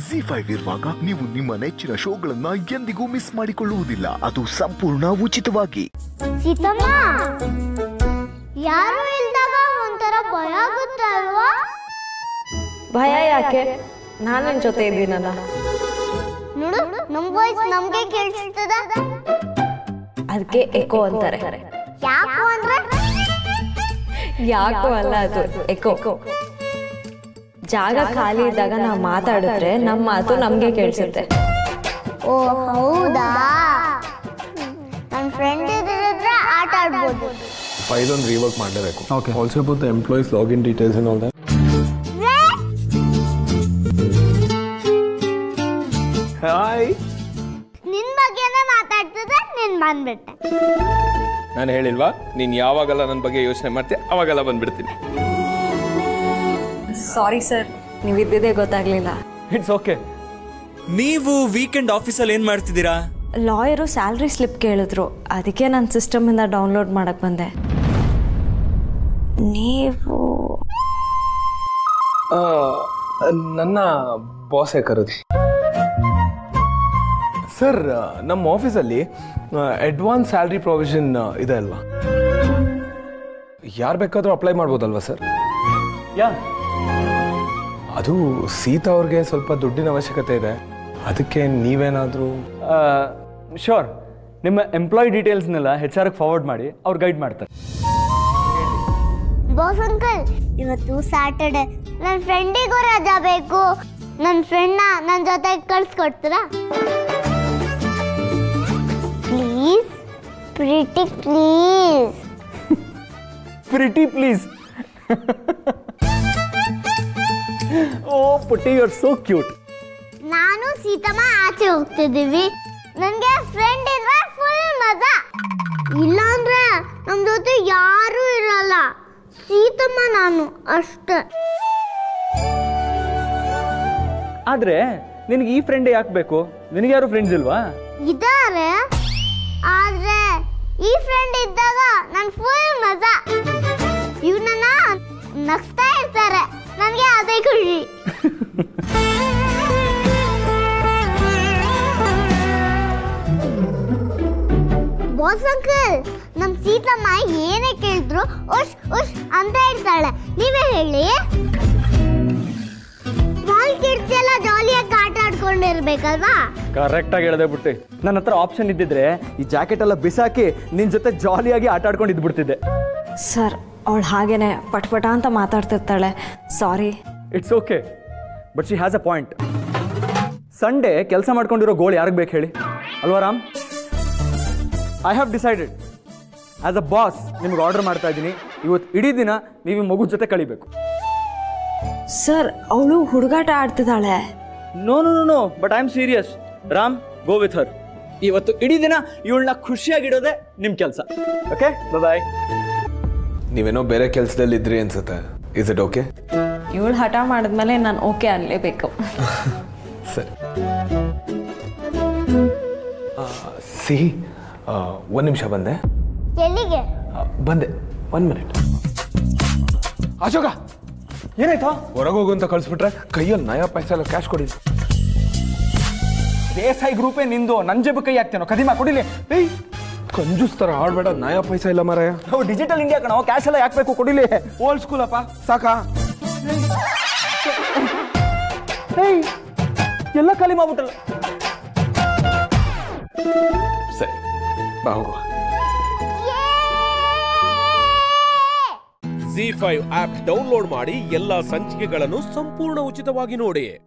G five ಇರುವಾಗ ನೀವು ನಿಮ್ಮ ನೆಚ್ಚಿನ ಶೋಗಳನ್ನ ಎಂದಿಗೂ ಮಿಸ್ ಮಾಡಿಕೊಳ್ಳುವುದಿಲ್ಲ ಅದು ಸಂಪೂರ್ಣ ಉಚಿತವಾಗಿ ಸೀತಮ್ಮ ಯಾರು ಇಲ್ದಾಗ ಒಂಥರ ಭಯ ಆಗುತ್ತೆ ಅಲ್ವಾ ಭಯ ಯಾಕೆ ನಾನು ನಿನ್ ಜೊತೆ ಇದ್ದೀನಲ್ಲ ನೋಡು ನಮ್ ವಾಯ್ಸ್ ನಮ್ಗೆ ಕೇಳಿಸ್ತದ ಅದಕ್ಕೆ ಎಕೋ ಅಂತಾರೆ ಯಾಕು ಅಂದ್ರೆ ಯಾಕೋ ಅಲ್ಲ ಅದು ಎಕೋ ಜಾಗ ಖಾಲಿ ಇದ್ದಾಗ ನಾವು ಮಾತಾಡಿದ್ರೆ ನಮ್ಮ ಮಾತು ನಮ್ಗೆ ಕೇಳಿಸುತ್ತೆ ಓ ಹೌದಾ ನನ್ನ ಫ್ರೆಂಡ್ ಇದ್ರೆ ಆಟ ಆಡ್ಬೋದು ಫೈಲ್ ಒಂದು ರೀವರ್ಕ್ ಮಾಡಲೇಬೇಕು okay also but the employees login details and all that hi ನಿನ್ ಬಗ್ಗೆನೇ ಮಾತಾಡ್ತಿದ್ರೆ ನೀನ್ ಬಂದ್ಬಿಟ್ಟೆ ನಾನು ಹೇಳಿಲ್ವಾ ನೀನು ಯಾವಾಗೆಲ್ಲ ನನ್ನ ಬಗ್ಗೆ ಯೋಚನೆ ಮಾಡ್ತೀಯ ಅವಾಗೆಲ್ಲ ಬಂದ್ಬಿಡ್ತೀನಿ ಸಾರಿ ಸರ್ ನೀವು ಇದ್ದಿದ್ದೇ ಗೊತ್ತಾಗ್ಲಿಲ್ಲ ಇಟ್ಸ್ ಓಕೆ ನೀವು ವೀಕೆಂಡ್ ಆಫೀಸಲ್ಲಿ ಏನು ಮಾಡ್ತಿದ್ದೀರಾ ಲಾಯರು ಸ್ಯಾಲ್ರಿ ಸ್ಲಿಪ್ ಕೇಳಿದ್ರು ಅದಕ್ಕೆ ನಾನು ಸಿಸ್ಟಮಿಂದ ಡೌನ್ಲೋಡ್ ಮಾಡಕ್ ಬಂದೆ ನೀವು ನನ್ನ ಬಾಸೇ ಕರೆದು ಸರ್ ನಮ್ಮ ಆಫೀಸಲ್ಲಿ ಅಡ್ವಾನ್ಸ್ ಸ್ಯಾಲ್ರಿ ಪ್ರೊವಿಷನ್ ಇದೆ ಅಲ್ವಾ ಯಾರು ಬೇಕಾದರೂ ಅಪ್ಲೈ ಮಾಡ್ಬೋದಲ್ವಾ ಸರ್ ಯಾ ಅದು ಸೀತಾ ಅವ್ರಿಗೆ ಸ್ವಲ್ಪ ದುಡ್ಡಿನ ಅವಶ್ಯಕತೆ ಇದೆ ಅದಕ್ಕೆ ನೀವೇನಾದರೂ ಶೋರ್ ನಿಮ್ಮ ಎಂಪ್ಲಾಯ್ ಡೀಟೇಲ್ಸ್ನೆಲ್ಲ ಹೆಚ್ ಆರ್ಗೆ ಫಾರ್ವರ್ಡ್ ಮಾಡಿ ಅವ್ರು ಗೈಡ್ ಮಾಡ್ತಾರೆ ಬಾಸ್ ಅಂಕಲ್ ಇವತ್ತು ಸ್ಯಾಟರ್ಡೆ ನನ್ನ ಫ್ರೆಂಡಿಗೂ ರಜಾ ಬೇಕು ನನ್ನ ಫ್ರೆಂಡ್ನ ನನ್ನ ಜೊತೆ ಕಳ್ಸ್ಕೊಡ್ತೀರಾ please pretty please pretty please oh ಪುಟ್ಟಿ ಯು ಆರ್ ಸೋ ಕ್ಯೂಟ್ ನಾನು ಸೀತಮ್ಮ ಆಚೆ ಹೋಗ್ತಿದ್ದೀವಿ ನನಗೆ ಫ್ರೆಂಡ್ ಇದ್ರೆ ಫುಲ್ ಮಜಾ ಇಲ್ಲಾಂದ್ರೆ ನಮ್ಮ ಜೊತೆ ಯಾರೂ ಇರಲ್ಲ ಸೀತಮ್ಮ ನಾನು ಅಷ್ಟೇ ಆದರೆ ನಿನಗೆ ಈ ಫ್ರೆಂಡೇ ಯಾಕೆ ಬೇಕು ನಿನಗೆ ಯಾರು ಫ್ರೆಂಡ್ಸ್ ಇಲ್ವಾ ಇದ್ದಾರೆ ಆದ್ರೆ ಈ ಫ್ರೆಂಡ್ ಇದ್ದಾಗ ನನ್ ಫುಲ್ ಮಜಾ ಇವನನ್ನ ನಗ್ಸ್ತಾ ಇರ್ತಾರೆ ನನಗೆ ಅದೇ ಖುಷಿ ಬಾಸ್ ಅಂಕಲ್ ನಮ್ ಸೀತಮ್ಮ ಏನೇ ಕೇಳಿದ್ರು ಉಶ್ ಉಶ್ ಅಂತ ಹೇಳ್ತಾಳೆ ನೀವೇ ಹೇಳಿ ಸ್ಮಾಲ್ ಕಿಡ್ಸ್ ಎಲ್ಲ ಜಾಲಿಯಾಗಿ ಆಟ ಆಡ್ಕೊಂಡಿರ್ಬೇಕಲ್ವಾ ಕರೆಕ್ಟಾಗಿ ಹೇಳಿದೆ ಬಿಟ್ಟು ನನ್ನ ಹತ್ರ ಆಪ್ಷನ್ ಇದ್ದಿದ್ರೆ ಈ ಜಾಕೆಟ್ ಎಲ್ಲ ಬಿಸಾಕಿ ನಿನ್ನ ಜೊತೆ ಜಾಲಿಯಾಗಿ ಆಟ ಆಡ್ಕೊಂಡು ಇದ್ಬಿಡ್ತಿದ್ದೆ ಸರ್ ಅವಳು ಹಾಗೇನೆ ಪಟ್ಪಟ ಅಂತ ಮಾತಾಡ್ತಿರ್ತಾಳೆ sorry it's okay but she has a point Sunday ಕೆಲಸ ಮಾಡ್ಕೊಂಡಿರೋ ಗೋಲ್ ಯಾರಿಗೆ ಬೇಕು ಹೇಳಿ ಅಲ್ವಾ Ram I have decided as a boss ನಿಮ್ಗೆ ಆರ್ಡರ್ ಮಾಡ್ತಾ ಇದ್ದೀನಿ ಇವತ್ತು ಇಡೀ ದಿನ ನೀವು ಈ ಮಗು ಜೊತೆ ಕಳಿಬೇಕು ಸರ್ ಅವಳು ಹುಡುಗಾಟ ಆಡ್ತಿದ್ದಾಳೆ no no no no but I am serious Ram go with her ಇವತ್ತು ಇಡೀ ದಿನ ಇವಳನ್ನ ಖುಷಿಯಾಗಿಡೋದೇ ನಿಮ್ಮ ಕೆಲಸ ಓಕೆ ಬಾಯ್ ನೀವೇನೋ ಬೇರೆ ಕೆಲಸದಲ್ಲಿ ಇದ್ರಿ ಅನ್ಸುತ್ತೆ ಇಸ್ ಇಟ್ ಓಕೆ ಇವಳು ಹಠ ಮಾಡಿದ್ಮೇಲೆ ನಾನು ಓಕೆ ಅನ್ಲೇಬೇಕು ಸರಿ ಸಿಹಿ ಒಂದು ನಿಮಿಷ ಬಂದೆ ಎಲ್ಲಿಗೆ ಆ, ಬಂದೆ ಒನ್ ಮಿನಿಟ್ ಅಶೋಕ ಏನಾಯ್ತಾ ಹೊರಗೆ ಹೋಗು ಅಂತ ಕಳಿಸ್ಬಿಟ್ರೆ ಕೈಯಲ್ಲಿ ನಯ ಪೈಸೆ ಎಲ್ಲ ಕ್ಯಾಶ್ ಕೊಡಿ ದೇಸಾಯಿ ಗ್ರೂಪೇ ನಿಂದು ನನ್ನ ಜೇಬು ಕೈ ಹಾಕ್ತೇನೋ ಕದಿಮಾ ಕೊಡಿಲಿ ಏಯ್ ಕಂಜೂಸ್ ಥರ ಆಡ್ಬೇಡ ನಯ ಪೈಸೆ ಇಲ್ಲ ಮಾರಾಯ ನಾವು ಡಿಜಿಟಲ್ ಇಂಡಿಯಾ ಕಣೋ ಕ್ಯಾಶ್ ಎಲ್ಲ ಯಾಕೆ ಬೇಕು ಕೊಡಿಲಿ ಓಲ್ಡ್ ಸ್ಕೂಲ್ ಅಪ್ಪ ಸಾಕಾ ಏಯ್ ಎಲ್ಲ ಖಾಲಿ ಮಾಡ್ಬಿಟ್ಟಲ್ಲ ಸರಿ ಬಾ ಹೋಗುವ ಜಿ ಫೈವ್ ಆಪ್ ಡೌನ್ಲೋಡ್ ಮಾಡಿ ಎಲ್ಲಾ ಸಂಚಿಕೆಗಳನ್ನು ಸಂಪೂರ್ಣ ಉಚಿತವಾಗಿ ನೋಡಿ